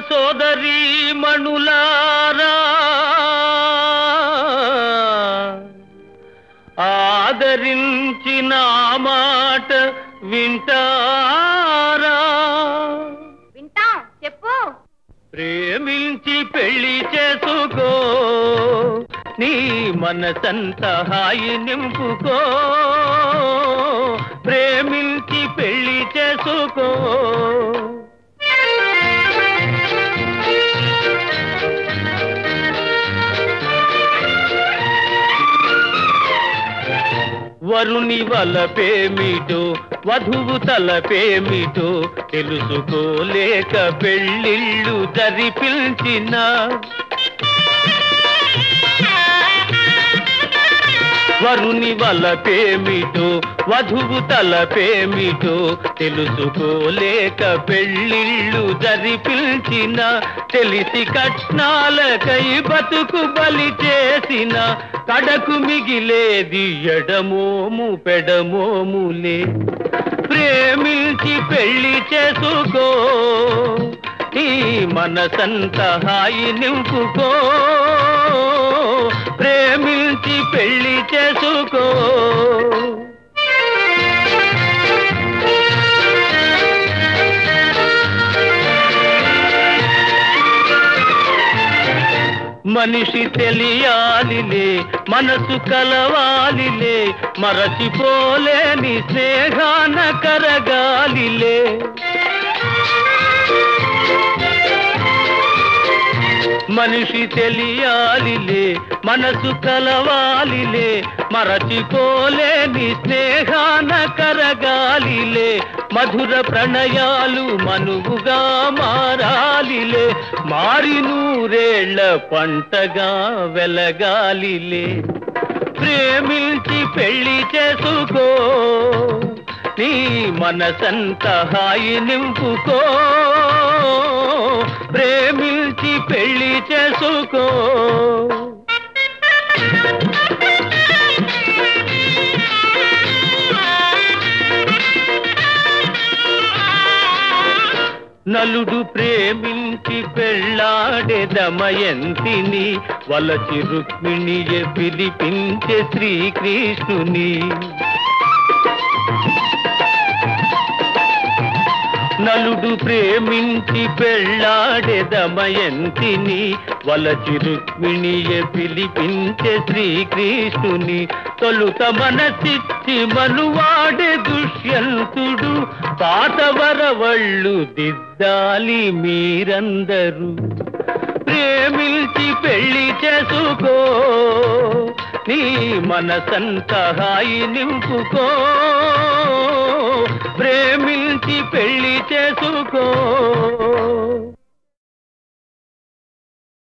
సోదరీ మణులారా ఆదరించిన మాట వింటారా వింటాం చెప్పు ప్రేమించి పెళ్లి చేసుకో నీ మనసంత హాయి నింపుకో ప్రేమించి పెళ్లి చేసుకో వరుని వలపేమిటో వధువు తలపేమిటో తెలుసుకోలేక పెళ్ళిళ్ళు జరిపించిన వరుని వలపేమిటో వధువు తలపేమిటో తెలుసుకోలేక పెళ్ళిళ్ళు జరిపించిన తెలిసి కట్నాలకై బతుకు బలి చేసిన కడకు మిగిలేది ఎడమోము పెడమోములే ప్రేమించి పెళ్లి చేసుకో ఈ మనసంత హాయి నింపుకో ప్రేమించి పెళ్లి చేసుకో మనిషి తెలియాలిలే మనసు కలవాలిలే మరచిపోలేని స్నేహాన కరగాలిలే మనిషి తెలియాలిలే మనసు కలవాలిలే మరచిపోలేని స్నేహాన కరగాలిలే మధుర ప్రణయాలు మనువుగా మారాలిలే మారి నూరేళ్ల పంటగా వెలగాలిలే ప్రేమించి పెళ్లి చేసుకో నీ మనసంత హాయి నింపుకో ప్రేమించి పెళ్లి చేసుకో నలుడు ప్రేమించి పెళ్ళాడే దమయంతిని వలచి రుక్మిణియ పిలిపించే శ్రీకృష్ణుని నలుడు ప్రేమించి పెళ్ళాడే దమయంతిని వలచి రుక్మిణియ పిలిపించే శ్రీకృష్ణుని తొలుత మనసిచ్చి మనువాడే దుష్యంతుడు పాతవరవళ్ళు దిద్దాలి మీరందరూ ప్రేమించి పెళ్లి చేసుకో నీ మనసంత హాయి నింపుకో ప్రేమించి పెళ్లి చేసుకో